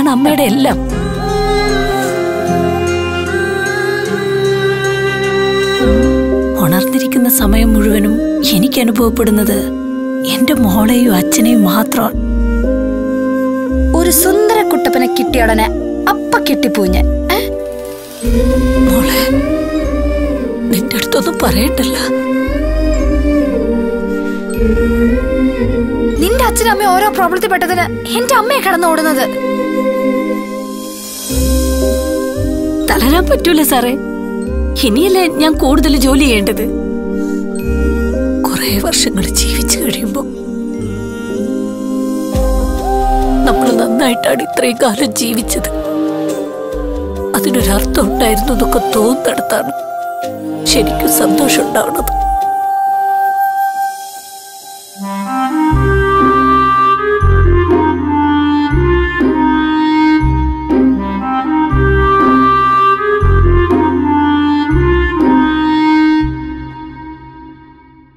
നീയാണ് അമ്മയുടെ എല്ലാം ഉണർന്നിരിക്കുന്ന സമയം മുഴുവനും എനിക്ക് അനുഭവപ്പെടുന്നത് എന്റെ മോളെയും അച്ഛനെയും മാത്രമാണ് ഒരു സുന്ദര കുട്ടപ്പനെ കിട്ടിയ ഉടനെ അപ്പ കെട്ടിപ്പോയി ഞാൻ ഏ? മോളെ നിന്റെ അടുത്തൊന്നും പറയട്ടല്ല നിന്റെ അച്ഛനും അമ്മയും ഓരോ പ്രോബ്ലത്തിൽ പെട്ടതിന് എന്റെ അമ്മയെ കടന്നോടുന്നത് തളരാൻ പറ്റൂല സാറേ ഇനിയല്ലേ ഞാൻ കൂടുതൽ ജോലി ചെയ്യേണ്ടത് കുറെ വർഷങ്ങൾ ജീവിച്ചു കഴിയുമ്പോ നമ്മൾ നന്നായിട്ടാണ് ഇത്രയും കാലം ജീവിച്ചത് അതിനൊരർത്ഥം ഉണ്ടായിരുന്നു എന്നൊക്കെ തോന്നിടത്താണ് ശരിക്കും സന്തോഷം ഉണ്ടാവുന്നത്